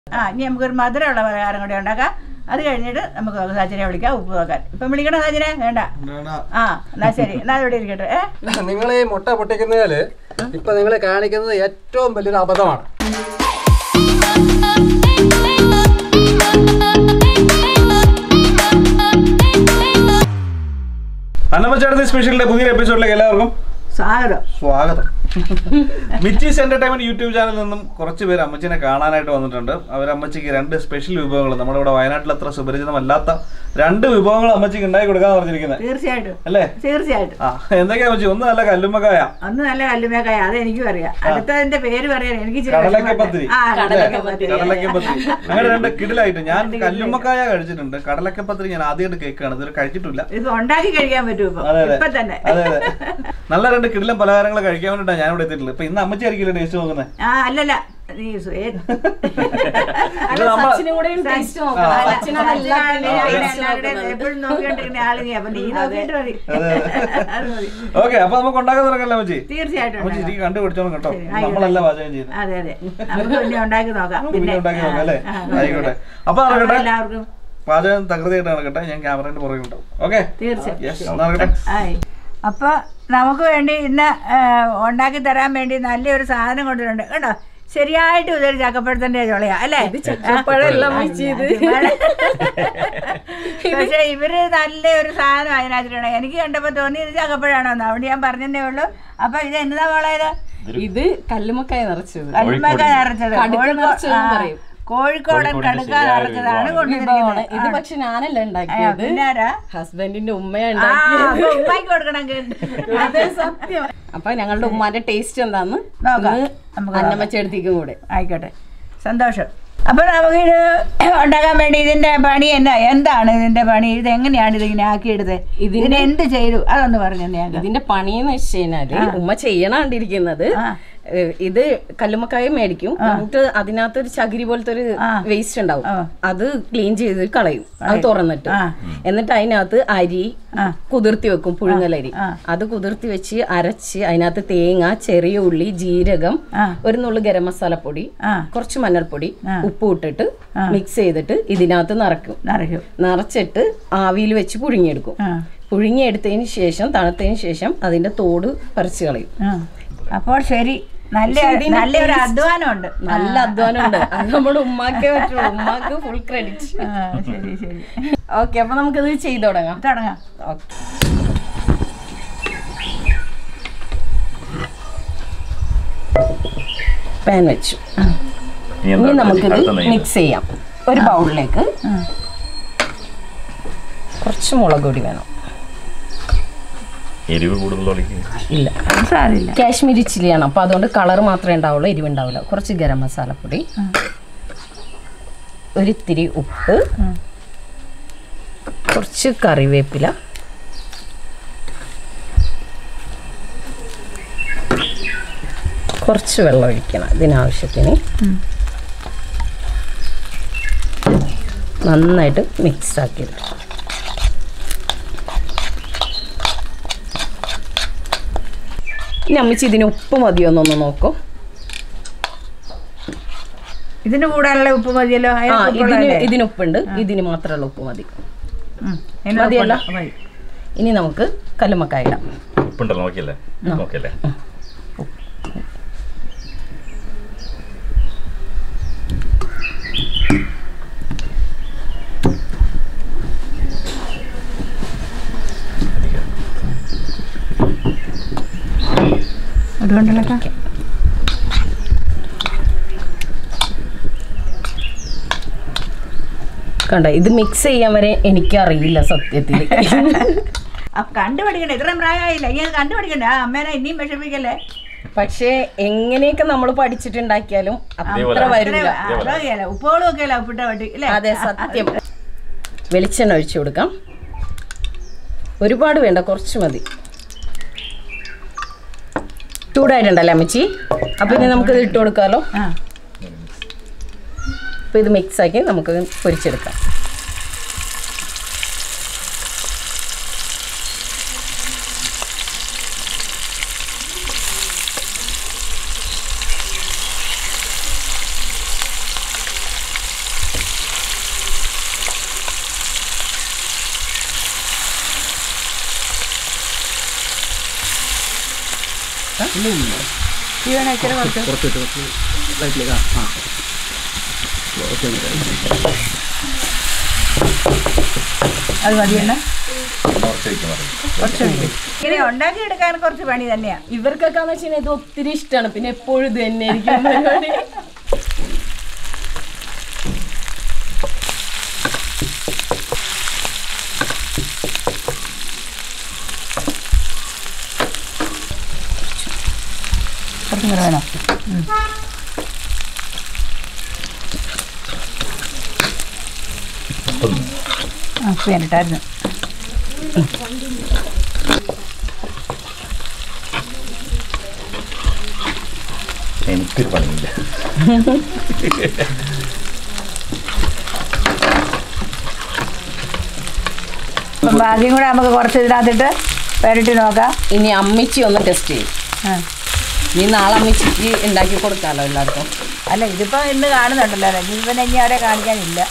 ആ ഇനി നമുക്കൊരു മധുരമുള്ള പലഹാരം കൂടി ഉണ്ടാക്കാം അത് കഴിഞ്ഞിട്ട് നമുക്ക് സച്ചിനെ വിളിക്കാം ഉപ്പ് നോക്കാൻ ഇപ്പം വിളിക്കണോ സച്ചിനെ വേണ്ട ആ എന്നാ ശരി എന്നാ ഇവിടെ ഇരിക്കട്ടെ ഏ നിങ്ങൾ ഈ മുട്ട പൊട്ടിക്കുന്നതിൽ ഇപ്പൊ നിങ്ങൾ കാണിക്കുന്നത് ഏറ്റവും വലിയൊരു അബദ്ധമാണ് അന്നമ്മച്ചേട്ടത്തി സ്പെഷ്യലിന്റെ പുതിയ എപ്പിസോഡിലേക്ക് എല്ലാവർക്കും സ്വാഗതം സ്വാഗതം മിച്ചീസ് എന്റർടൈൻമെന്റ് യൂട്യൂബ് ചാനലിൽ നിന്നും കുറച്ച് പേര് അമ്മച്ചിനെ കാണാനായിട്ട് വന്നിട്ടുണ്ട് അവർ അമ്മച്ചിക്ക് രണ്ട് സ്പെഷ്യൽ വിഭവങ്ങൾ നമ്മുടെ ഇവിടെ വയനാട്ടിൽ അത്ര സുപരിചിതമല്ലാത്ത രണ്ട് വിഭവങ്ങൾ അമ്മച്ചിക്ക് ഉണ്ടാക്കി കൊടുക്കാന്ന് പറഞ്ഞിരിക്കുന്നത് തീർച്ചയായിട്ടും അല്ലേ തീർച്ചയായിട്ടും ആ എന്തൊക്കെയാ അമ്മച്ചി ഒന്ന് നല്ല കല്ലുമ്മക്കായ അന്ന് നല്ല കല്ലുമേക്കായ അത് എനിക്കും അറിയാം അടുത്തതിന്റെ പേര് പറയാൻ എനിക്ക് ഇച്ചിരി കടലക്കപ്പത്തിരി. വിഷമമുണ്ട്. ആ കടലക്കപ്പത്തിരി കടലക്കപ്പത്തിരി അങ്ങനെ രണ്ട് കിടിലായിട്ട് ഞാൻ കല്ലുമ്മക്കായ കഴിച്ചിട്ടുണ്ട് കടലക്കപ്പത്തിരി ഞാൻ ആദ്യമായിട്ട് കേൾക്കുകയാണ് ഇതുവരെ കഴിച്ചിട്ടില്ല ഇത് ഉണ്ടാക്കി കഴിക്കാൻ പറ്റും ഇപ്പൊ അതെ അതെ ഇപ്പൊ തന്നെ അതെ അതെ നല്ല രണ്ട് കിടിലം പലഹാരങ്ങൾ കഴിക്കാൻ വേണ്ടിയിട്ടാണ് ഞാൻ ഇവിടെ എത്തിയിട്ടുള്ളത് ഇപ്പൊ ഇന്ന് അമ്മച്ചി ആയിരിക്കില്ല ടേസ്റ്റ് നോക്കുന്നത് ആ അല്ലല്ല നീ സുഹേ ഇത് നമ്മ- സച്ചിനും കൂടെ ടേസ്റ്റ് നോക്കണം സച്ചിനാണ് എല്ലാത്തിന്റെയും taste നോക്കുന്നത്. എപ്പോഴും നോക്കിക്കൊണ്ടിരിക്കുന്ന ആള് നീ അപ്പൊ നീ നോക്കിയിട്ട് മതി അത് മതി ഓക്കെ അപ്പൊ നമുക്ക് ഉണ്ടാക്കാൻ തുടങ്ങല്ലേ അമ്മച്ചി തീർച്ചയായിട്ടും അമ്മച്ചി ഉണ്ടാക്കാം. ഇതിക്ക് കണ്ടുപിടിച്ചോണം കേട്ടോ ശരി, ആയിക്കോട്ടെ. നമ്മളല്ല പാചകം ചെയ്യുന്നത് അതെ അതെ നമുക്ക് പിന്നെ ഉണ്ടാക്കി നോക്കാം പിന്നെ ഉണ്ടാക്കി നോക്കാം അല്ലേ ആ, ആയിക്കോട്ടെ അപ്പൊ അപ്പോൾ നടക്കട്ടെ എല്ലാവർക്കും പാചകം തകൃതിയായിട്ട് നടക്കട്ടെ ഞാൻ ക്യാമറയുടെ പുറകെ ഉണ്ടാവും ഓക്കെ തീർച്ചയായും യെസ് നടക്കട്ടെ ആയി അപ്പൊ നമുക്ക് വേണ്ടി ഇന്ന് ആ, ഉണ്ടാക്കി തരാൻ വേണ്ടി നല്ലൊരു സാധനം കൊണ്ടുവരുന്നുണ്ട് കേട്ടോ ശരിയായിട്ട് ഇതൊരു ചക്കപ്പഴത്തിന്റെ ചുളയാ അല്ലേ ചക്കപ്പഴമല്ല അമ്മച്ചി ഇത്. പക്ഷെ ഇവര് നല്ലൊരു സാധനം അതിനകത്തിട്ടുണ്ട് എനിക്ക് കണ്ടപ്പോ തോന്നി ഇത് ചക്കപ്പഴാണോന്ന് അതുകൊണ്ട് ഞാൻ പറഞ്ഞതേ ഉള്ളൂ അപ്പൊ ഇത് എന്നതാ മോളെ ഇത് ഇത് കല്ലുമക്കായ നിറച്ചത് കടുമക്ക നിറച്ചത് കടുക്ക കോഴിക്കോ- നിറച്ചതെന്ന് ആ, പറയും. കോഴിക്കോടൻ കടുക്ക നിറച്ചതാണ് വിഭവമാണ് കൊണ്ടുവന്നിരിക്കുന്നത് ഇത് പക്ഷെ ഞാനല്ല ആ, ഉണ്ടാക്കിയത് പിന്നെ ആരാ ഹസ്ബൻഡിന്റെ ഉമ്മയാ ആ, ഉണ്ടാക്കിയത് അപ്പൊ ഉമ്മായിക്ക് കൊടുക്കണം കേട്ടോ. അതെ സത്യം അപ്പൊ ഞങ്ങളുടെ ഉമ്മാന്റെ ടേസ്റ്റ് എന്താന്ന് നോക്കാം. ഒന്ന് നമുക്ക് അന്നമ്മച്ചെടുത്തേക്കും കൂടെ ആയിക്കോട്ടെ സന്തോഷം അപ്പൊ നമുക്കിത് ഉണ്ടാക്കാൻ വേണ്ടി ഇതിന്റെ പണി എന്നാ എന്താണ് ഇതിന്റെ പണി ഇത് എങ്ങനെയാണ് ഇതിങ്ങനെ ആക്കിയെടുത്തത് ഇതിന് എന്ത് ചെയ്തു അതൊന്ന് പറഞ്ഞു ഞങ്ങൾക്ക് ഇതിന്റെ പണിയെന്ന് വെച്ച് കഴിഞ്ഞാല് ഉമ്മ ചെയ്യണാണ്ടിരിക്കുന്നത് ആ. ഏഹ് ഇത് കല്ലുമ്മക്കായ മേടിക്കും എന്നിട്ട് അതിനകത്ത് ഒരു ചകിരി പോലത്തെ ഒരു ആ. വേസ്റ്റ് ഉണ്ടാവും ആ. അത് ക്ലീൻ ചെയ്ത് കളയും അത് തുറന്നിട്ട് ആ. എന്നിട്ട് അതിനകത്ത് അരി ആ. കുതിർത്തി വെക്കും പുഴുങ്ങലരി ആ. അത് കുതിർത്തി വെച്ച് അരച്ച് അതിനകത്ത് തേങ്ങ ചെറിയ ഉള്ളി ജീരകം ആ. ഒരു നുള്ളു ഗരം മസാലപ്പൊടി ആ കുറച്ച് മഞ്ഞൾപ്പൊടി ആ. ഉപ്പ് ഇട്ടിട്ട് മിക്സ് ചെയ്തിട്ട് ഇതിനകത്ത് നിറക്കും നിറയ്ക്കും നിറച്ചിട്ട് ആവിയിൽ വെച്ച് പുഴുങ്ങിയെടുക്കും ആ പുഴുങ്ങിയെടുത്തതിന് ശേഷം തണുത്തതിന് ശേഷം അതിന്റെ തോട് പറിച്ചു കളയും ആ അപ്പോൾ ശരി നല്ല പക്ഷേ ഇതിന്റെ നല്ലൊരു taste അധ്വാനമുണ്ട് നല്ല അധ്വാനമുണ്ട് അത് നമ്മുടെ ഉമ്മാക്കേ പറ്റുള്ളൂ ഉമ്മാക്ക് ഫുൾ ക്രെഡിറ്റ് ആ ശരി ശരി ഓക്കെ അപ്പൊ നമുക്കിത് ചെയ്തു തുടങ്ങാം തുടങ്ങാം ഓക്കെ പാൻ വെച്ചു ഇനി നമുക്കിത് മിക്സ് ചെയ്യാം ഒരു ബൗളിലേക്ക് കുറച്ച് മുളക് പൊടി വേണം എരിവ് കൂടുതലൊളിക്ക് ഇല്ല സാരില്ല കാശ്മീരി ചില്ലിയാണ് അപ്പോൾ അതുകൊണ്ട് കളർ മാത്രമേ ഉണ്ടാവുള്ളൂ എരിവുണ്ടാവില്ല കുറച്ച് ഗരം മസാലപ്പൊടി ഒരിത്തിരി ഉപ്പ് കുറച്ച് കറിവേപ്പില കുറച്ച് വെള്ളം ഒഴിക്കണം ഇതിനാവശ്യത്തിന് നന്നായിട്ട് മിക്സ് ആക്കി എടുക്കണം ഇനി അമ്മച്ചി ഇതിന് ഉപ്പ് മതിയോന്നൊന്ന് നോക്കൂ ഇതിന് കൂടാനുള്ള ഉപ്പ് മതിയല്ലോ ആ അതിന് ഇതിന് ഉപ്പുള്ളതല്ലേ? ഇതിന് ഉപ്പുണ്ട് ഇതിന് മാത്രമുള്ള ഉപ്പ് മതി ഉം. അതിന് മതിയല്ലോ? ഉപ്പുണ്ട്. മതി. ഇനി നമുക്ക് കല്ലുമ്മക്കായ ഇടാം ഉപ്പുണ്ടല്ലോ നോക്കിയല്ലേ നോക്കിയല്ലേ അതുകൊണ്ടല്ലോ കണ്ട ഇത് മിക്സ് ചെയ്യാൻ വരെ എനിക്കറിയില്ല സത്യത്തിൽ ആ കണ്ടുപിടിക്കണ്ടേ ഇത്രയും പ്രായമായില്ല ഇങ്ങനെ കണ്ടുപിടിക്കണ്ടേ ആ അമ്മേനെ ഇനിയും വിഷമിക്കല്ലേ പക്ഷേ എങ്ങനെയൊക്കെ നമ്മൾ പഠിച്ചിട്ടുണ്ടാക്കിയാലും അത്ര വരില്ല അതോക്കെയല്ല ഉപ്പോളും ഒക്കെ അല്ല ഉപ്പിട്ട വട്ടി അല്ലേ അതെ സത്യം വെളിച്ചെണ്ണ ഒഴിച്ചു കൊടുക്കാം ഒരുപാട് വേണ്ട കുറച്ച് മതി ചൂടായിട്ടുണ്ടല്ലേ അമ്മച്ചി അപ്പൊ ഇനി നമുക്കിത് ഇട്ട് കൊടുക്കാമല്ലോ ആ അപ്പൊ ഇത് മിക്സ് ആക്കി നമുക്ക് പൊരിച്ചെടുക്കാം തീ വേണം ഇച്ചിരി കുറച്ച് കുറച്ചിട്ട് കുറച്ച് ലൈറ്റിലേക്ക് ആ ഓക്കെ അത് മതിയെണ്ണ കുറച്ച് വയ്ക്കാൻ പറയും കുറച്ച് ഒഴിക്കും. ഇങ്ങനെ ഉണ്ടാക്കിയെടുക്കാൻ കുറച്ച് പണി തന്നെയാ ഇവർക്കൊക്കെ എന്ന് വെച്ചാൽ ഇത് ഒത്തിരി ഇഷ്ടമാണ് പിന്നെ എപ്പോഴും ഇത് തന്നെ ആയിരിക്കും പരിപാടി കുറച്ചും കൂടെ വേണം ഉപ്പൊന്നും ആ ഉപ്പ് ഞാനിട്ടായിരുന്നു എനിക്കൊരു പണിയില്ല അപ്പം ബാക്കിയും കൂടെ നമുക്ക് കുറച്ച് ഇതിനകത്തിട്ട് പെരട്ടി നോക്കാം ഇനി അമ്മിച്ചി ഒന്ന് ടെസ്റ്റ് ചെയ്യും ആ. ഇനി നാളെ അമ്മിച്ചിക്ക് ഉണ്ടാക്കി കൊടുക്കാമല്ലോ എല്ലാവർക്കും അല്ല ഇതിപ്പോ ഇന്ന് കാണുന്നുണ്ടല്ലോ അല്ലേ ഇവൻ ഇനി അവരെ കാണിക്കാനില്ല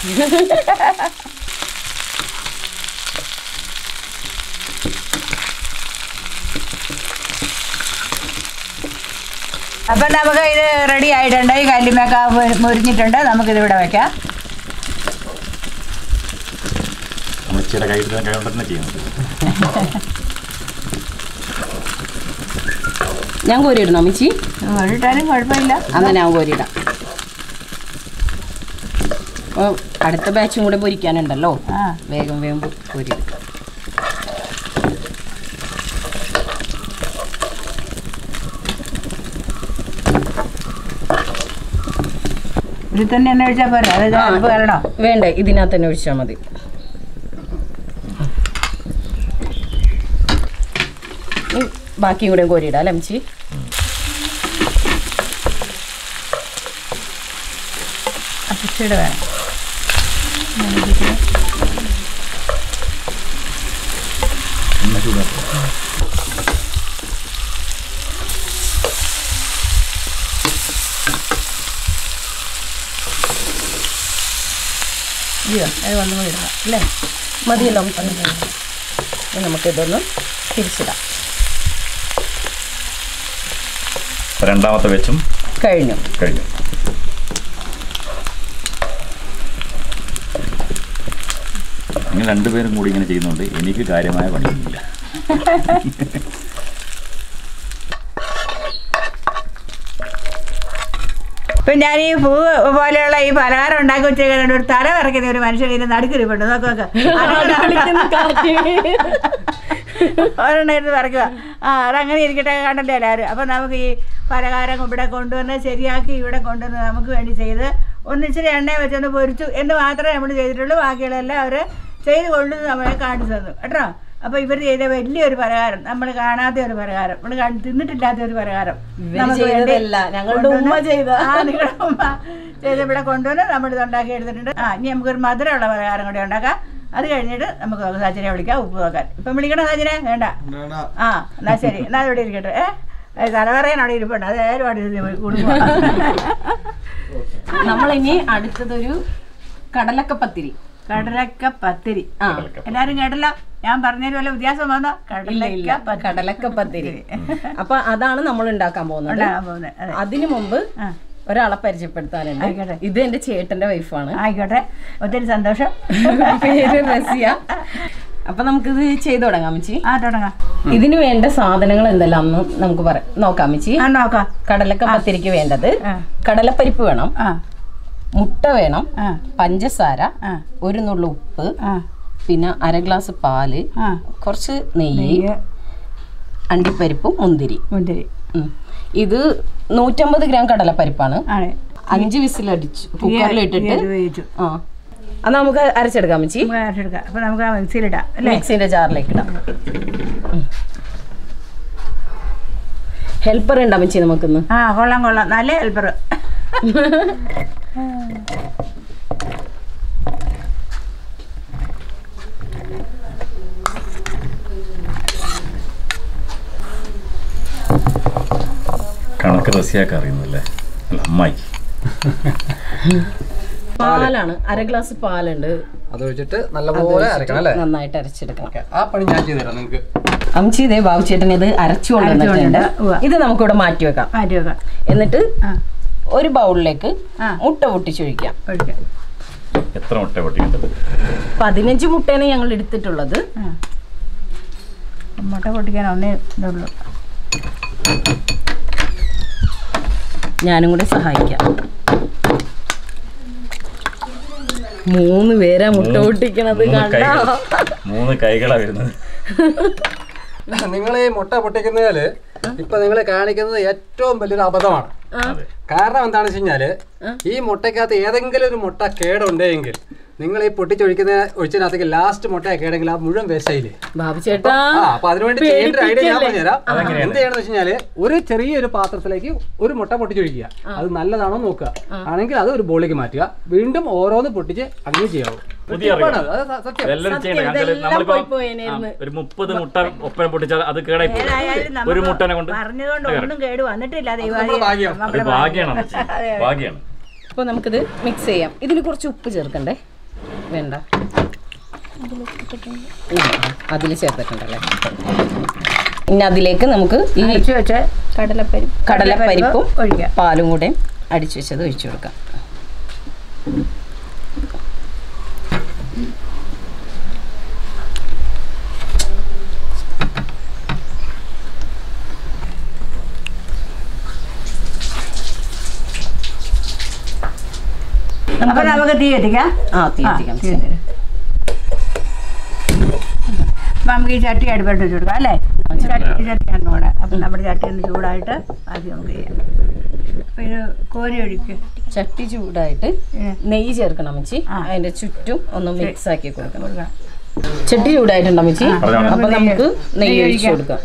അപ്പം നമുക്ക് ഇത് റെഡി ആയിട്ടുണ്ട് ഈ കല്ലിമേക്ക മുരിഞ്ഞിട്ടുണ്ട് നമുക്കിത് ഇവിടെ വെക്കാം അമ്മച്ചിയുടെ കയ്യിൽ കൈ കൊണ്ട് തന്നെ ചെയ്യുന്നത് ഞാൻ കോരിയിടണം അമ്മിച്ചി ഒരിട്ടാലും കുഴപ്പമില്ല അന്ന് ഞാൻ കോരിയിടാം അപ്പോൾ അടുത്ത ബാച്ചും കൂടെ പൊരിക്കാനുണ്ടല്ലോ ആ വേഗം വേഗം കോരിയെടുക്കാം ഇതിൽ തന്നെ എണ്ണ ഒഴിച്ചാൽ പോരാ അത് ആ. അടുപ്പ് കയറണോ വേണ്ട ഇതിനകത്ത് തന്നെ ഒഴിച്ചാൽ മതി ഉം, ബാക്കിയും കൂടെ കോരിയിടാം അല്ലേ അമ്മച്ചി അപ്പിച്ചീട് വേണം എണ്ണ ചൂടാക്കുക അയ്യോ അത് വന്നു കൂടി ഇടണം അല്ലേ മതിയല്ലോ അമ്മച്ചി ഇനി നമുക്കിതൊന്ന് തിരിച്ചിടാം രണ്ടാമത്തെ വെച്ചും കഴിഞ്ഞു കഴിഞ്ഞു അങ്ങനെ രണ്ടുപേരും കൂടി ഇങ്ങനെ ചെയ്യുന്നുണ്ട് എനിക്ക് കാര്യമായ പണിയൊന്നുമില്ല ഇപ്പം ഞാൻ ഈ പൂ പോലെയുള്ള ഈ പലഹാരം ഉണ്ടാക്കി വെച്ചേക്കുന്നുണ്ട് ഒരു തല വിറയ്ക്കുന്ന ഒരു മനുഷ്യൻ ഇതിന് നടുക്കിരിപ്പുണ്ട് നോക്ക് നോക്ക് ഒരെണ്ണം ഇരുന്ന് വിറയ്ക്കുക ആ അതങ്ങനെ ഇരിക്കട്ടെ കണ്ടല്ലേ എല്ലാവരും അപ്പം നമുക്ക് ഈ പലഹാരം ഇവിടെ കൊണ്ടുവന്ന് ശരിയാക്കി ഇവിടെ കൊണ്ടുവന്ന് നമുക്ക് വേണ്ടി ചെയ്ത് ഒന്നിച്ചിരി എണ്ണ വെച്ചൊന്ന് പൊരിച്ചു എന്ന് മാത്രമേ നമ്മൾ ചെയ്തിട്ടുള്ളൂ ബാക്കിയുള്ളതെല്ലാം അവർ ചെയ്ത് കൊണ്ടുവന്ന് നമ്മളെ കാണിച്ചു തന്നു കേട്ടോ അപ്പോൾ ഇവർ ചെയ്ത വലിയൊരു പലഹാരം നമ്മൾ കാണാത്ത ഒരു പലഹാരം നമ്മൾ തിന്നിട്ടില്ലാത്ത ഒരു പലഹാരം ഇവര് നമുക്ക് വേണ്ടി ചെയ്തതല്ല, ഞങ്ങളുടെ ഉമ്മ കൊണ്ടുവന്ന് ചെയ്ത. ആ നിങ്ങളുടെ ഉമ്മ ചെയ്ത് ഇവിടെ കൊണ്ടുവന്ന് നമ്മൾ ഇത് ഉണ്ടാക്കി എടുത്തിട്ടുണ്ട് ആ ഇനി നമുക്കൊരു മധുരമുള്ള പലഹാരം കൂടി ഉണ്ടാക്കാം അത് കഴിഞ്ഞിട്ട് നമുക്ക് സച്ചിനെ വിളിക്കാം ഉപ്പ് നോക്കാൻ ഇപ്പം വിളിക്കണോ സച്ചിനെ വേണ്ട ആ എന്നാ ശരി എന്നാ ഇവിടെ ഇരിക്കട്ടെ ഏ തലവറയാൻ അവിടെ ഇരിപ്പുണ്ട് അത് ഏതായാലും അവിടെ ഇരുന്ന് കുടുംബം നമ്മളിനി അടുത്തതൊരു കടലക്കപ്പത്തിരി കടലക്ക പത്തിരി ആ എല്ലാരും കേട്ടല്ലോ ഞാൻ പറഞ്ഞതിന് വല്ല വ്യത്യാസം വന്നോ ഇല്ല ഇല്ല കടലക്ക പത്തിരി കടലക്കപ്പത്തിരി അപ്പൊ അതാണ് നമ്മൾ ഉണ്ടാക്കാൻ പോകുന്നത് ഉണ്ടാകാൻ പോകുന്നത് അതെ അതിനു മുമ്പ് ആ ഒരാളെ പരിചയപ്പെടുത്താനുണ്ട് ആയിക്കോട്ടെ. ഇത് എന്റെ ചേട്ടന്റെ വൈഫാണ് ആയിക്കോട്ടെ ഒത്തിരി സന്തോഷം പേര് റസിയ അപ്പൊ നമുക്കിത് ചെയ്തു തുടങ്ങാം അമ്മച്ചി ആ തുടങ്ങാം ഇതിന് വേണ്ട സാധനങ്ങൾ എന്തെല്ലാം എന്ന് നമുക്ക് പറയാം നോക്കാം അമ്മച്ചി ആ നോക്കാം കടലക്ക പത്തിരിക്ക് വേണ്ടത് ആ. കടലപ്പരിപ്പ് വേണം ആ മുട്ട വേണം ആ പഞ്ചസാര ആ ഒരു നുള്ളു ഉപ്പ് ആ പിന്നെ അര ഗ്ലാസ് പാല് ആ കുറച്ച് നെയ്യ് നെയ്യ് അണ്ടിപ്പരിപ്പും മുന്തിരി മുന്തിരി ഉം. ഇത് നൂറ്റമ്പത് ഗ്രാം കടലപ്പരിപ്പാണ് ആണ് അഞ്ച് വിസിലടിച്ചു കുക്കറിൽ ഇട്ടിട്ട് ഇത് വേവിച്ചു ആ അത് നമുക്ക് അരച്ചെടുക്കാം അമ്മച്ചി നമുക്ക് അരച്ചെടുക്കാം അപ്പൊ നമുക്ക് ആ മിക്സിയിലിടാം അല്ലേ മിക്സിന്റെ ജാറിലേക്ക് ഇടാം ഹെൽപ്പർ ഉണ്ട് അമ്മച്ചി നമുക്കിന്ന് ആ കൊള്ളാം കൊള്ളാം നല്ല ഹെൽപ്പർ കണക്ക് റസിയാക്ക് അറിയുന്നല്ലേ അല്ല അമ്മായി പാലാണ് അര ഗ്ലാസ് പാലുണ്ട് അത് വെച്ചിട്ട് നല്ലപോലെ അരക്കണം അല്ലേ നന്നായിട്ട് അരച്ചെടുക്കണം ഓക്കെ ആ പണി ഞാൻ ചെയ്തുതരാം നിങ്ങൾക്ക് അമ്മച്ചി ഇതേ ബാബുച്ചേട്ടൻ ഇത് അരച്ചു കൊണ്ടുവന്നിട്ടുണ്ട് അരച്ചുകൊണ്ടുവന്നിട്ട്, ഉവ്വ. ഇത് നമുക്കിവിടെ മാറ്റി വെക്കാം മാറ്റി വെക്കാം എന്നിട്ട് ആ ഒരു ബൗളിലേക്ക് ആ. മുട്ട പൊട്ടിച്ചൊഴിക്കാം ഒഴിക്കാം എത്ര മുട്ട പൊട്ടിക്കേണ്ടത് പതിനഞ്ച് മുട്ടയാണ് ഞങ്ങൾ എടുത്തിട്ടുള്ളത് ആ മുട്ട പൊട്ടിക്കാൻ ഒന്നേ ഇതുള്ളൂ ഞാനും കൂടെ സഹായിക്കാം മൂന്ന് പേരാ മുട്ട പൊട്ടിക്കണത് മൂന്ന് കണ്ടോ കൈകൾ മൂന്ന് കൈകളാ വരുന്നത് നിങ്ങൾ ഈ മുട്ട പൊട്ടിക്കുന്നതിൽ ഇപ്പൊ നിങ്ങൾ കാണിക്കുന്നത് ഏറ്റവും വലിയൊരു അബദ്ധമാണ് അതെ കാരണം എന്താണെന്ന് വെച്ച് കഴിഞ്ഞാല് ഈ മുട്ടയ്ക്കകത്ത് ഏതെങ്കിലും ഒരു മുട്ട കേടുണ്ടെങ്കിൽ നിങ്ങൾ ഈ പൊട്ടിച്ചൊഴിക്കുന്ന ഒഴിച്ചതിനകത്തേക്ക് ലാസ്റ്റ് മുട്ട കേടെങ്കിൽ ആ മുഴുവൻ വേസ്റ്റായില്ലേ ബാബു ചേട്ടാ ആ അപ്പൊ അതിനുവേണ്ടി ചെയ്യേണ്ട ഒരു ഐഡിയ ഞാൻ പറഞ്ഞുതരാം എന്ത് ചെയ്യണമെന്ന് വെച്ച് കഴിഞ്ഞാല് ഒരു ചെറിയൊരു പാത്രത്തിലേക്ക് ഒരു മുട്ട പൊട്ടിച്ചൊഴിക്കുക അത് നല്ലതാണോ നോക്കുക ആണെങ്കിൽ അത് ഒരു ബോളിലേക്ക് മാറ്റുക വീണ്ടും ഓരോന്ന് പൊട്ടിച്ച് അങ്ങനെ ചെയ്യാവും പുതിയ അറിവ്. അത് സ- സത്യം ഇതെല്ലാം ചെയ്യണം കാരണം ഇതെല്ലാം നമ്മളിപ്പോ പോയി പോയേനായിരുന്നു. ആ, ഒരു മുപ്പത് മുട്ട ഒപ്പന പൊട്ടിച്ചാൽ അത് കേടായി പോകും. ഏതായാലും ഒരു നമുക്ക് മുട്ടനെ കൊണ്ട് പറഞ്ഞതുകൊണ്ട് ഒന്നും കേട് വന്നിട്ടില്ല നമ്മുടെ ദൈവാലയം ഭാഗ്യം. അത് ഭാഗ്യമാണ് അമ്മച്ചി. ഭാഗ്യമാണ് അപ്പോൾ നമുക്കിത് മിക്സ് ചെയ്യാം ഇതിൽ കുറച്ച് ഉപ്പ് ചേർക്കണ്ടേ വേണ്ട അതിൽ ചേർത്തിട്ടുണ്ടല്ലേ ഇനി അതിലേക്ക് നമുക്ക് ഈ അരച്ചു വെച്ച കടലപ്പരിപ്പ് കടലപ്പരിപ്പും ഒഴിക്കാം പാലും കൂടെ അടിച്ചു വെച്ചത് ഒഴിച്ചു കൊടുക്കാം അപ്പൊ നമുക്ക് തീ കത്തിക്കാം ആ തീ ആ, കത്തിക്കാം. തീ കത്തിക്കാം. അപ്പൊ നമുക്ക് ഈ ചട്ടി അടുപ്പിട്ട് വെച്ച് കൊടുക്കാം അല്ലേ ചട്ടി ചട്ടിയാണ് കൂടെ അപ്പൊ നമ്മുടെ ചട്ടി ഒന്ന് ചൂടായിട്ട് ആദ്യം നമുക്ക് ചെയ്യാം അപ്പൊ ഇത് കോരി ഒഴിക്കുക ചട്ടി ചൂടായിട്ട് ഏ. നെയ്യ് ചേർക്കണം അമ്മച്ചി ആ. അതിന്റെ ചുറ്റും ഒന്ന് മിക്സ് ആക്കി കൊടുക്കണം കൊടുക്കാം ചട്ടി ചൂടായിട്ടുണ്ട് അമ്മച്ചി ആ. പറഞ്ഞോളൂ. അപ്പൊ നമുക്ക് നെയ്യ് നെയ്യ് ഒഴിച്ചു ഒഴിക്കാം. കൊടുക്കാം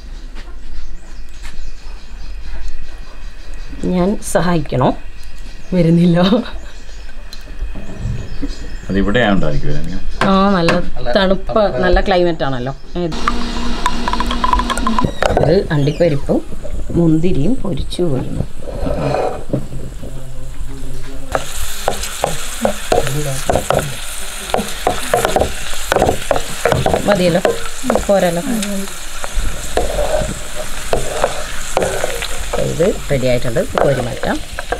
ഞാൻ സഹായിക്കണോ വരുന്നില്ല അത് ഇവിടെ ഉണ്ടായിരിക്കും ആ നല്ല തണുപ്പ് നല്ല ക്ലൈമറ്റ് ആണല്ലോ ഇത് ഇത് അണ്ടിപ്പരിപ്പും മുന്തിരിയും പൊരിച്ചു കൊള്ളുന്നു മതിയല്ലോ പോരല്ലോ ഇത് റെഡി ആയിട്ടുണ്ട് കോരി മാറ്റാം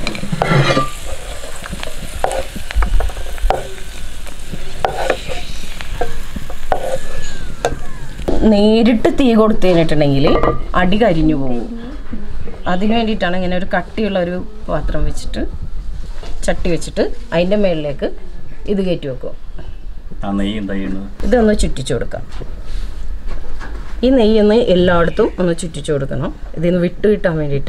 നേരിട്ട് തീ കൊടുത്തിട്ടുണ്ടെങ്കിൽ അടി കരിഞ്ഞു പോകും അതിന് വേണ്ടിയിട്ടാണ് ഇങ്ങനെ ഒരു കട്ടിയുള്ള ഒരു പാത്രം വെച്ചിട്ട് ചട്ടി വെച്ചിട്ട് അതിൻ്റെ മുകളിലേക്ക് ഇത് കയറ്റി വെക്കും ആ നെയ്യ് എന്താ ചെയ്യുന്നത് ഇതൊന്ന് ചുറ്റിച്ചു കൊടുക്കാം ഈ നെയ്യൊന്ന് എല്ലായിടത്തും ഒന്ന് ചുറ്റിച്ചു കൊടുക്കണം ഇതിന്ന് വിട്ട് കിട്ടാൻ വേണ്ടിയിട്ട്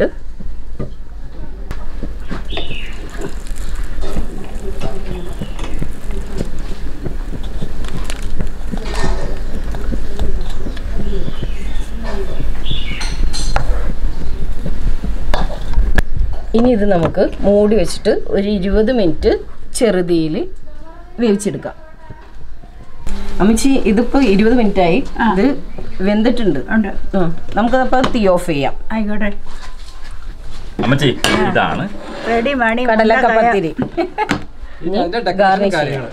ഇനി ഇത് നമുക്ക് മൂടി വെച്ചിട്ട് ഒരു ഇരുപത് മിനിറ്റ് ചെറുതീയിൽ വേവിച്ചെടുക്കാം അമ്മച്ചി ഇതിപ്പോ ഇരുപത് മിനിറ്റ് ആയി ആ. ഇത് വെന്തിട്ടുണ്ട് ഉണ്ട് ഉം. നമുക്കതപ്പോൾ തീ ഓഫ് ചെയ്യാം ആയിക്കോട്ടെ അമ്മച്ചി ഇതാണ് റെഡി മണി കടലക്ക മുട്ട കയ- പത്തിരി ഇനി അതിന്റെ ഡെക്കറേഷൻ garnish കാര്യങ്ങൾ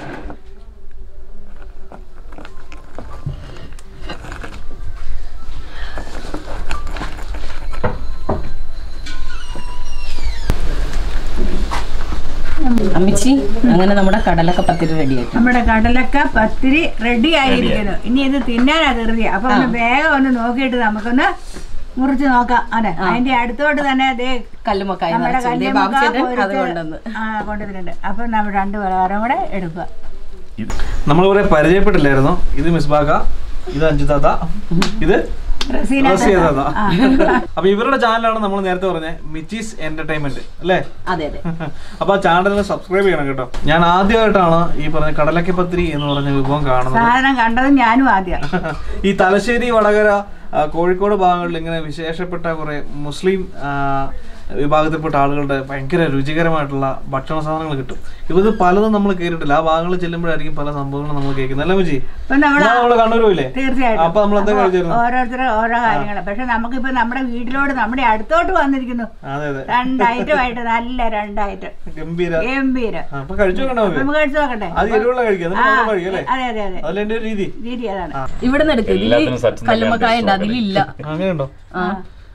അമ്മച്ചി അങ്ങനെ നമ്മുടെ കടലക്ക പത്തിരി റെഡി ആയിട്ട് നമ്മുടെ കടലക്ക പത്തിരി റെഡി ആയിരിക്കുന്നു ഇനി ഇത് തിന്നാനാ ധൃതി അപ്പൊ ഒന്ന് വേഗം ഒന്ന് നോക്കിയിട്ട് നമുക്കൊന്ന് മുറിച്ച് നോക്കാം അതെ അതിന്റെ അടുത്തോട്ട് തന്നെ ദേ കല്ലുമക്കായ നമ്മുടെ നിറച്ചത്. ദേ കല്ലുമ്മക്ക ബാബുച്ചേട്ടൻ അത് പൊരിച്ച് കൊണ്ടുവന്ന് ആ കൊണ്ടുവന്നിട്ടുണ്ട് അപ്പൊ നമ്മൾ രണ്ട് പലഹാരം കൂടെ എടുക്കുക ഇത് നമ്മളിവിടെ പരിചയപ്പെട്ടില്ലായിരുന്നു ഇത് മിസ്ബാക്ക ഇത് അഞ്ചുതാത്ത ഇത് റസീന റസിയ താത്ത. താത്ത. ആ. അപ്പൊ ഇവരുടെ ചാനലാണ് നമ്മൾ നേരത്തെ പറഞ്ഞത് മിച്ചീസ് എന്റർടൈൻമെന്റ് അല്ലേ അതെ അതെ അപ്പൊ ആ ചാനൽ സബ്സ്ക്രൈബ് ചെയ്യണം കേട്ടോ ഞാൻ ആദ്യമായിട്ടാണ് ഈ പറഞ്ഞ കടലക്കപ്പത്തിരി എന്ന് പറഞ്ഞ വിഭവം കാണുന്നത് സാധനം കണ്ടതും ഞാനും ആദ്യം ഈ തലശ്ശേരി വടകര ആ, കോഴിക്കോട് ഭാഗങ്ങളിൽ ഇങ്ങനെ വിശേഷപ്പെട്ട കുറെ മുസ്ലിം ആ, വിഭാഗത്തിൽപ്പെട്ട ആളുകളുടെ ഭയങ്കര രുചികരമായിട്ടുള്ള ഭക്ഷണ സാധനങ്ങൾ കിട്ടും ഇത് പലതും നമ്മൾ കേട്ടിട്ടില്ല ആ ഭാഗങ്ങളിൽ ചെല്ലുമ്പോഴായിരിക്കും പല സംഭവങ്ങളും നമ്മൾ കേൾക്കുന്നത് അല്ല മജി ഇപ്പൊ നമ്മള് നമ്മൾ കണ്ണൂർ പോയില്ലേ തീർച്ചയായിട്ടും അപ്പൊ നമ്മൾ എന്താ അപ്പൊ കഴിച്ചിരുന്നു ഓരോരുത്തർ ഓരോ കാര്യങ്ങൾ പക്ഷെ നമുക്കിപ്പോ നമ്മുടെ വീട്ടിലോട് നമ്മുടെ അടുത്തോട്ട് വന്നിരിക്കുന്നു അതെ അതെ രണ്ടായിട്ടുമായിട്ട് നല്ല രണ്ടായിട്ട് ഗംഭീര ഗംഭീരം ആ, അപ്പൊ കഴിച്ചു നോക്കണ്ട നമുക്ക് നമുക്ക് കഴിച്ചു നോക്കട്ടെ അത് എരിവുള്ള കഴിക്കുക എന്നിട്ട് നമ്മൾ കഴിക്കും അല്ലേ അതെ അതെ അതെ അതല്ല എന്റെ ഒരു രീതി രീതി അതാണ് ഇവിടെ നിന്ന് എടുക്കും ഇതില് എല്ലാത്തിനും സച്ചിൻ കല്ലുമ്മക്കായ ഉണ്ട് അതിലില്ല അങ്ങനെയുണ്ടോ ആ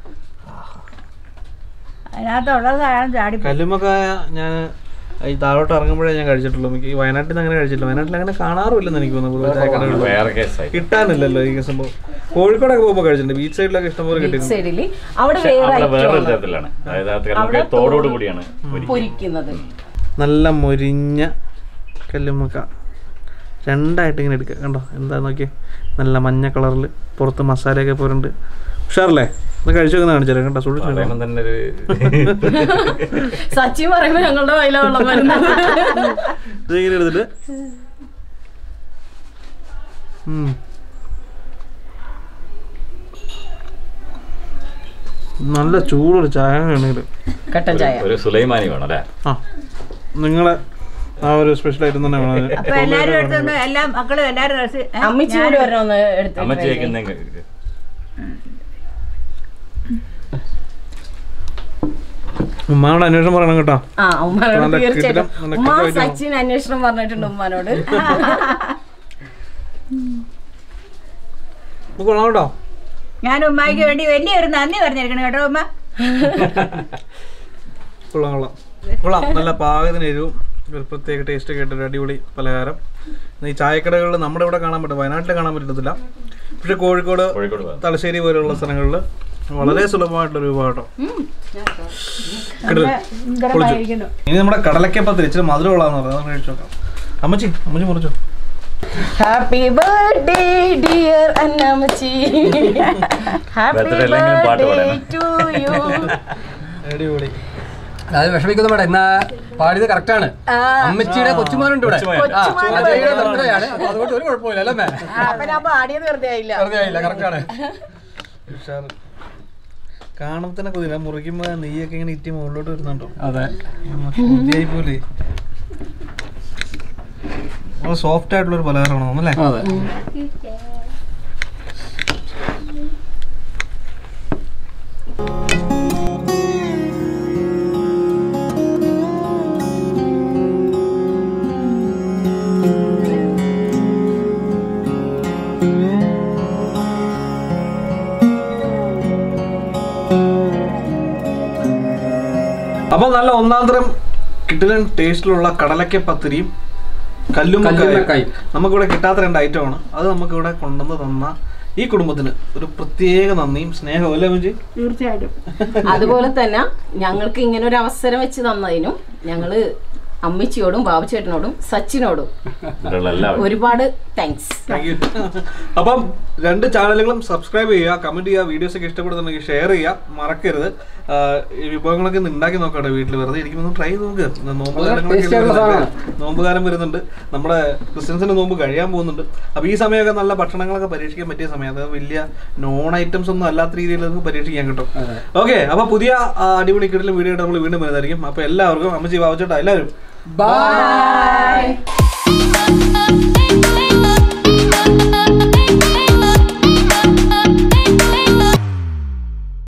അതിനകത്തുള്ളതാണ് ചാടി കല്ലുമ്മക്കായ ഞാൻ ഈ താഴോട്ട് ഇറങ്ങുമ്പോഴേ ഞാൻ കഴിച്ചിട്ടുള്ളൂ എനിക്ക് ഈ വയനാട്ടിൽ നിന്ന് അങ്ങനെ കഴിച്ചിട്ടില്ല വയനാട്ടിൽ അങ്ങനെ കാണാറില്ലെന്ന് എനിക്ക് തോന്നുന്നു പൊതുവെ ചായക്കടകളിൽ. വേറെ കേസായി കിട്ടാനില്ലല്ലോ ഈ സംഭവം കോഴിക്കോടൊക്കെ പോകുമ്പോൾ കഴിച്ചിട്ടുണ്ട് ബീച്ച് സൈഡിലൊക്കെ ഇഷ്ടംപോലെ കിട്ടിയിരുന്നു സൈഡില് അവിടെ വേറെ അവിടെ വേറൊരു ഐറ്റം തരത്തിലാണ് അതായത് അത് നമുക്ക് തോടോട് കൂടിയാണ് പൊരിക്കുന്നത്. പൊരിക്കുന്നത് നല്ല മൊരിഞ്ഞ കല്ലുമ്മക്ക രണ്ടായിട്ട് ഇങ്ങനെ എടുക്കുക കണ്ടോ എന്താ നോക്കിയേ നല്ല മഞ്ഞ കളറിൽ പുറത്ത് മസാലയൊക്കെ പോരുണ്ട് ഉഷാറല്ലേ ഒന്ന് കഴിച്ചു നോക്കുന്ന കാണിച്ചാലേ കണ്ടോ സൂക്ഷിച്ചു പറയുമ്പോ തന്നെ ഒരു സച്ചിൻ പറയുമ്പോ ഞങ്ങളുടെ വയല വെള്ളം വരുന്നത് ഇതിങ്ങനെ എടുത്തിട്ട് ഉം. നല്ല ചൂടൊരു ചായ വേണമെങ്കിൽ കട്ടൻ ചായ ഒരു സുലൈമാനി വേണം അല്ലേ ആ നിങ്ങളെ ആ ഒരു സ്പെഷ്യൽ ഐറ്റം തന്നെ വേണം അതിന്. അപ്പൊ എല്ലാരും എടുത്തു എല്ലാ മക്കളും എല്ലാരും ഡ്രസ് അമ്മിച്ചി കൂടി വരണമെന്ന് എടുത്ത് അമ്മച്ചി വയ്ക്കുന്ന ഉമ്മാനോട് അന്വേഷണം പറയണം കേട്ടോ ആ ഉമ്മാനോട് നല്ല തീർച്ചയായിട്ടും കിടിലം, നല്ല ഉമ്മ കിടിലം item. സച്ചിൻ അന്വേഷണം പറഞ്ഞിട്ടുണ്ട് ഉമ്മാനോട് നമുക്ക് കൊള്ളാം കേട്ടോ ഞാൻ ഉമ്മായിക്ക് വേണ്ടി വലിയൊരു നന്ദി പറഞ്ഞിരിക്കണം കേട്ടോ ഉമ്മ കൊള്ളാം കൊള്ളാം കൊള്ളാം നല്ല പാകത്തിന് എരിവും ഒരു പ്രത്യേക ടേസ്റ്റ് ഒക്കെ ആയിട്ടൊരു അടിപൊളി പലഹാരം ഈ ചായക്കടകളിൽ നമ്മുടെ ഇവിടെ കാണാൻ പറ്റും വയനാട്ടിൽ കാണാൻ പറ്റത്തില്ല പക്ഷെ കോഴിക്കോട് കോഴിക്കോട് ഭാഗത്ത്. തലശ്ശേരി പോലെയുള്ള സ്ഥലങ്ങളിൽ വളരെ സുലഭമായിട്ടുള്ള ഒരു വിഭവം കേട്ടോ ഗുണമായിരിക്കുന്നു ഇനി നമ്മുടെ കടലക്കപ്പത്തിൽ ഇച്ചിരി മധുരമുള്ളതെന്ന് പറഞ്ഞത് നമുക്ക് കഴിച്ചു നോക്കാം അമ്മച്ചി അമ്മച്ചി മുറിച്ചോ ഹാപ്പി ബർത്ത്ഡേ ഡിയർ അന്നമ്മച്ചി ഹാപ്പി Birthday അല്ലെങ്കിലും പാട്ട് ബർത്ത്ഡേ പാടണം. ടു യു അടിപൊളി അത് വിഷമിക്കുന്ന പാടെ എന്നാ പാടിയത് കറക്റ്റ് ആണ് അമ്മച്ചിയുടെ കൊച്ചുമോനുണ്ട് ഇവിടെ കൊച്ചുമോൻ. ആ, അജയുടെ ബർത്ത്ഡേയാണ് അപ്പൊ അതുകൊണ്ട് ഒരു കുഴപ്പമില്ല അല്ലേ അമ്മേ? അപ്പൊ ഞാൻ പാടിയത് വെറുതെ ആയില്ല വെറുതെ ആയില്ല കറക്റ്റ് ആണ് ഉഷാറ് കാണുമ്പോൾ തന്നെ കൊതില്ല മുറിക്കുമ്പോൾ നെയ്യൊക്കെ ഇങ്ങനെ ഇറ്റി മുകളിലോട്ട് വരുന്നുണ്ടോ അതെ കൊതിയായി പോലെ സോഫ്റ്റ് ആയിട്ടുള്ള ഒരു പലഹാരമാണോ അല്ലേ അതെ അപ്പോൾ നല്ല ഒന്നാം തരം കിട്ടിലൻ ടേസ്റ്റിലുള്ള കടലക്ക പത്തിരിയും കല്ലുമ്മക്കായും കല്ലുമ്മക്കായും. നമുക്കിവിടെ കിട്ടാത്ത രണ്ട് ഐറ്റമാണ് അത് നമുക്കിവിടെ കൊണ്ടുവന്ന് തന്ന ഈ കുടുംബത്തിന് ഒരു പ്രത്യേക നന്ദിയും സ്നേഹവും അല്ലേ മുജി തീർച്ചയായിട്ടും അതുപോലെ തന്നെ ഞങ്ങൾക്ക് ഇങ്ങനെ ഒരു അവസരം വെച്ച് തന്നതിനും ഞങ്ങള് അമ്മച്ചിയോടും ബാബുചേട്ടനോടും സച്ചിനോടും ഇവിടെയുള്ള എല്ലാവരും ഒരുപാട് താങ്ക്സ് താങ്ക് യു അപ്പം രണ്ട് ചാനലുകളും സബ്സ്ക്രൈബ് ചെയ്യുക കമന്റ് ചെയ്യുക വീഡിയോസ് ഒക്കെ ഇഷ്ടപ്പെടുന്നുണ്ടെങ്കിൽ ഷെയർ ചെയ്യുക മറക്കരുത് ആഹ് ഈ വിഭവങ്ങളൊക്കെ ഒന്ന് ഉണ്ടാക്കി നോക്കട്ടെ വീട്ടിൽ വെറുതെ ഇരിക്കുമ്പോൾ ട്രൈ നോക്കുക നോമ്പ് വളരെ കാലങ്ങളൊക്കെ tasty ആയിട്ടുള്ള വരുന്നുണ്ട്. നോമ്പ് കാലം വരുന്നുണ്ട് നമ്മുടെ ക്രിസ്ത്യൻസിന്റെ നോമ്പ് കഴിയാൻ പോകുന്നുണ്ട് അപ്പൊ ഈ സമയമൊക്കെ നല്ല ഭക്ഷണങ്ങളൊക്കെ പരീക്ഷിക്കാൻ പറ്റിയ സമയം അത് വലിയ നോൺ ഐറ്റംസ് ഒന്നും അല്ലാത്ത രീതിയിൽ നമുക്ക് പരീക്ഷിക്കാൻ കിട്ടും ഓക്കെ അപ്പൊ പുതിയ ആ, അടിപൊളി കിടലും വീഡിയോ ആയിട്ട് നമ്മൾ വീണ്ടും വരുന്നതായിരിക്കും അപ്പൊ എല്ലാവർക്കും അമ്മച്ചി ബാബുച്ചേട്ടാ എല്ലാവരും ബൈ Thank